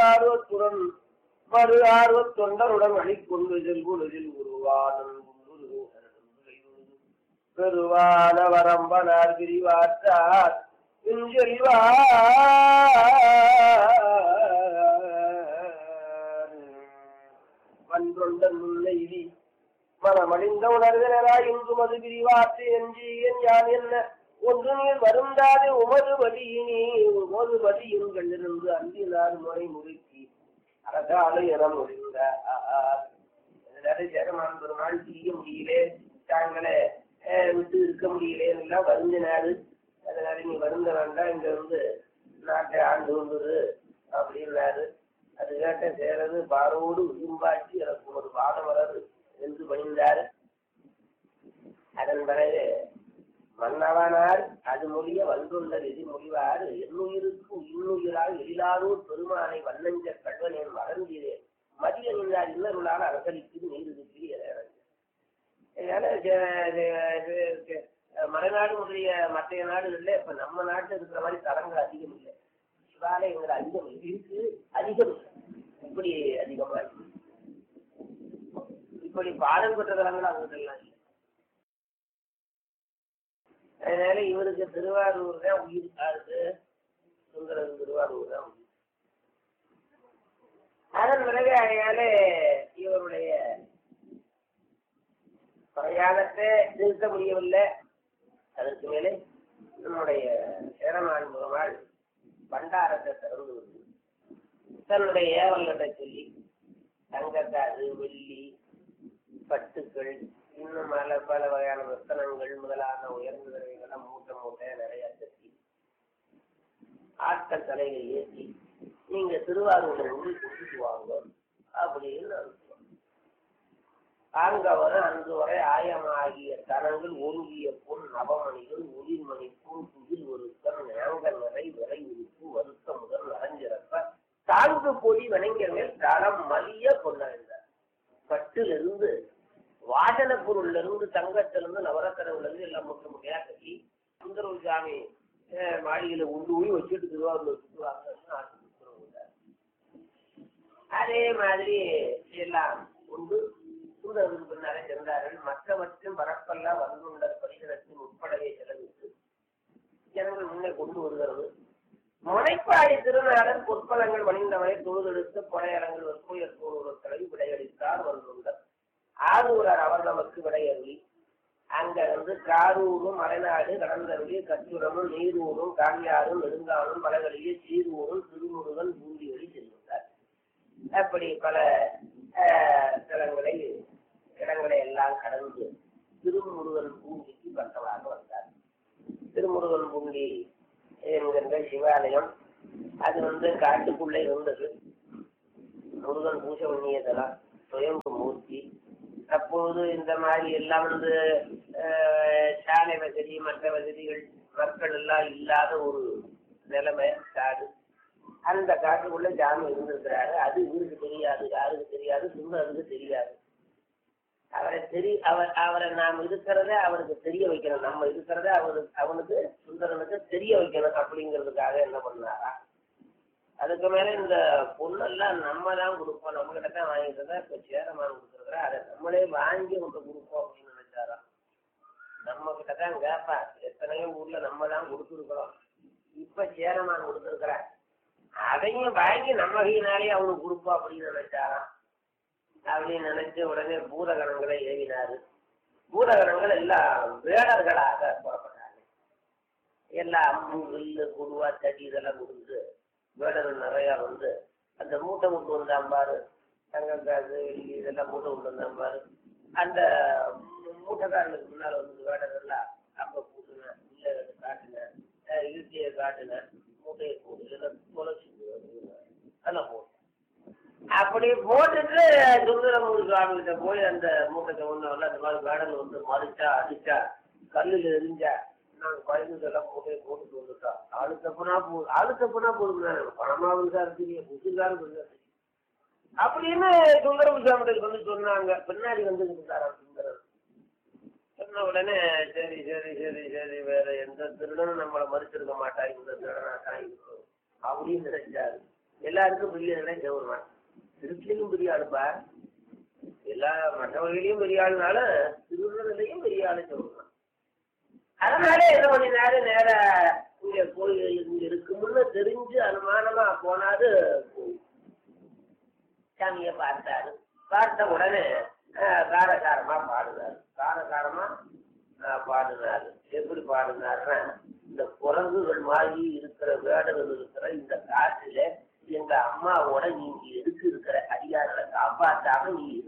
ஆர்வத்துடன் மறு ஆர்வத் தொண்டருடன் அணிக்கொண்டு செல்குலதில் உருவானன் பெருவான வரம்பனார் பிரிவாற்றார் வன்றொண்டன் முல்லைவி மனமழிந்த உணர்வினராய் இன்று மது பிரிவாற்று என்று என் யான் என்ன ஒன்று நீர் வருந்தாது உமது வழியினே உமது வழியுங்கள் இருந்து அன்பினார் முறை முறுக்கி அரசாலை என முடிந்த ஜெகமான் பெருமாள் செய்ய முடியல தாங்களே அஹ், விட்டு இருக்க முடியல எல்லாம் வருந்தினாரு அதனால நீ வருந்த வேண்டாம் இங்க வந்து நாட்டை ஆண்டு கொண்டுரு அப்படின்னாரு அது கேட்ட சேரது பாரோடு விரும்பாட்சி எனக்கு ஒரு பாடம் வராது என்று பணிந்தார் அதன் பிறகு மன்னவனார் அது மொழிய வந்துள்ள விதி மொழிவார் என்னுயிருக்கு இன்னுயிரால் எழிலாரூர் பெருமானை வண்ணஞ்ச கல்வனேன் மறந்தீரேன் மதிய நின்றார் இன்னருளால் அரசளிக்கு நீருக்கு அதனால ஜ- ஜ- ஜ- ஜ- மலைநாடு முதலிய மற்ற நாடுகள்ல இப்ப நம்ம நாட்டுல இருக்கிற மாதிரி தரங்கள் அதிகம் இல்லை சிவாலயங்கள் அதிகம் இருக்கு அதிகம் இல்லை. இப்படி அதிகமா இருக்கு இப்படி பாடல் பெற்ற தலங்கள் அங்கெல்லாம் இல்லை அதனால இவருக்கு திருவாரூர் தான் உயிர் ஆகுது சுந்தரன் திருவாரூர் தான் உயிர் அதன் பிறகு அதனால இவருடைய பிரயாணத்தை நிறுத்த முடியவில்லை அதற்கு மேலே நம்முடைய சேரமான் பெருமாள் பண்டாரத்தை திறந்து விட்டு தன்னுடைய ஏவல்களை சொல்லி தங்கத்தாது வெள்ளி பட்டுக்கள் இன்னும் பல பல வகையான ரத்தனங்கள் முதலான உயர்ந்த விலைகளை மூட்டை மூட்டையா நிறைய கட்டி ஆட்கள் தலையை ஏற்றி நீங்க திருவாரூரை வந்து கொடுத்துட்டு வாங்க அப்படின்னு அனுப்புவாங்க ஆங்கவர் அன்று வரை ஆயமாகிய தனங்கள் ஒருங்கிய பொன் நவமணிகள் ஒளிர்மணி பூன் துகில் ஒருத்தன் நேங்க நிறை விரை உறுப்பு வருத்த முதல் அரைஞ்சிறப்ப தாங்கு பொடி வணங்கிய மேல் தளம் மலிய கொண்டாடினார் பட்டிலிருந்து வாசன பொருள்ல இருந்து தங்கத்திலிருந்து நவரத்தனவுல இருந்து எல்லாம் முற்ற முறையா கட்டி சுந்தரவு சாமி அஹ், மாளிகையில உண்டு போய் வச்சுட்டு திருவாரூர் சுற்றுவாங்கன்னு ஆசை கொடுக்குறவங்க அதே மாதிரி எல்லாம் உண்டு சூழலுக்கு பின்னாலே சென்றார்கள் மற்றவற்றும் பரப்பெல்லாம் வந்துள்ள பரிசனத்தின் உட்படவே செலவிட்டு ஜனங்கள் முன்னே கொண்டு வருகிறது முனைப்பாடி திருநாடன் பொற்பலங்கள் மணிந்தவனை தொழுதெடுத்து கொடையரங்கள் வெற்புயர் கூறுவர்களை விடையளித்தார் வந்துள்ளார் ஆரூரர் அவர் நமக்கு விடையருளி அங்க வந்து காரூரும் மலைநாடு கடந்தருளி கச்சுரமும் நீரூரும் காங்கியாரும் நெடுங்காலும் மலைகளிலே சீரூரும் திருமுருகன் பூண்டியொலி செல்கின்றார் அப்படி பல அஹ், தலங்களை இடங்களை எல்லாம் கடந்து திருமுருகன் பூண்டிக்கு பக்கமாக வந்தார் திருமுருகன் பூண்டி என்கின்ற சிவாலயம் அது வந்து காட்டுக்குள்ளே இருந்தது முருகன் பூஜை பண்ணியதெல்லாம் சுயம்பு மூர்த்தி அப்போது இந்த மாதிரி எல்லாம் வந்து அஹ், சாலை வசதி மற்ற வசதிகள் மக்கள் எல்லாம் இல்லாத ஒரு நிலைமை காடு அந்த காட்டுக்குள்ள ஜாமி இருந்திருக்கிறாரு அது இவருக்கு தெரியாது யாருக்கு தெரியாது சுந்தருக்கு தெரியாது அவரை தெரி அவர் அவரை நாம் இருக்கிறத அவருக்கு தெரிய வைக்கணும் நம்ம இருக்கிறத அவருக்கு அவனுக்கு சுந்தரனுக்கு தெரிய வைக்கணும் அப்படிங்கிறதுக்காக என்ன பண்ணாரா அதுக்கு மேல இந்த பொண்ணெல்லாம் நம்ம தான் கொடுப்போம் நம்ம கிட்ட தான் வாங்கிட்டு தான் இப்ப சேரமான் கொடுத்துருக்குறா அதை நம்மளே வாங்கி கொண்டு கொடுப்போம் அப்படின்னு நினைச்சாராம் நம்ம கிட்ட தான் கேட்பா எத்தனையோ ஊர்ல நம்ம தான் கொடுத்துருக்குறோம் இப்ப சேரமான் கொடுத்துருக்குறா அதையும் வாங்கி நம்ம கையினாலே அவனுக்கு கொடுப்போம் அப்படின்னு நினைச்சாராம் அப்படின்னு நினைச்சு உடனே பூதகணங்களை ஏவினாரு பூதகணங்கள் எல்லாம் வேடர்களாக புறப்பட்டாங்க எல்லாம் அம்பு வில்லு குருவா தடி இதெல்லாம் கொடுத்து வேடர்கள் நிறைய வந்து அந்த மூட்டை கொண்டு வந்தாம்பாரு தங்கக்காசு வெள்ளி இதெல்லாம் மூட்டை கொண்டு வந்தாம்பாரு அந்த மூ- மூட்டைக்காரனுக்கு முன்னால் வந்து வேடர்கள்லாம் அப்ப கூட்டுனேன் இல்லை காட்டுனேன் இழுத்தியை காட்டுனேன் மூட்டையை போடு இதெல்லாம் தொலைச்சு அதெல்லாம் போட்டு அப்படி போட்டுட்டு சுந்தரமூர் சுவாமி கிட்ட போய் அந்த மூட்டை ஒண்ணு அந்த மாதிரி வேடல் வந்து மறிச்சா அடிச்சா கல்லுல எரிஞ்சா நாங்க குழந்தைங்கெல்லாம் போட்டு போட்டுட்டு வந்துட்டோம் ஆளு தப்புனா போ ஆளு தப்புனா போதுங்க பணமாவும் சார் தெரியும் புதுசாரும் தெரியும் அப்படின்னு சுந்தரம் சுவாமிகள் வந்து சொன்னாங்க பின்னாடி வந்து இருந்தாராம் சுந்தரம் சொன்ன உடனே சரி சரி சரி சரி வேற எந்த திருடனும் நம்மளை மறுத்திருக்க மாட்டா இந்த திருடனா தான் இருக்கும் அப்படின்னு நினைச்சாரு எல்லாருக்கும் பெரிய ஆளுனா சிவபெருமான் திருச்சிலையும் பெரிய ஆளுப்பா எல்லா மற்ற வகையிலையும் பெரிய ஆளுனால திருவிழலையும் பெரிய ஆளு சிவபெருமான் அதனால என்ன பண்ணினாரு நேர இங்க கோயில் இங்க இருக்கும்னு தெரிஞ்சு அனுமானமா போனாரு சாமிய பார்த்தாரு பார்த்த உடனே அஹ், காரசாரமா பாடுனாரு காரசாரமா அஹ், பாடுனாரு எப்படி பாடுனாருன்னா இந்த குரங்குகள் மாதிரி இருக்கிற வேடர்கள் இருக்கிற இந்த காட்டுல எங்க அம்மாவோட நீங்க எதுக்கு இருக்கிற அதிகாரத்தை காப்பாற்றாம நீ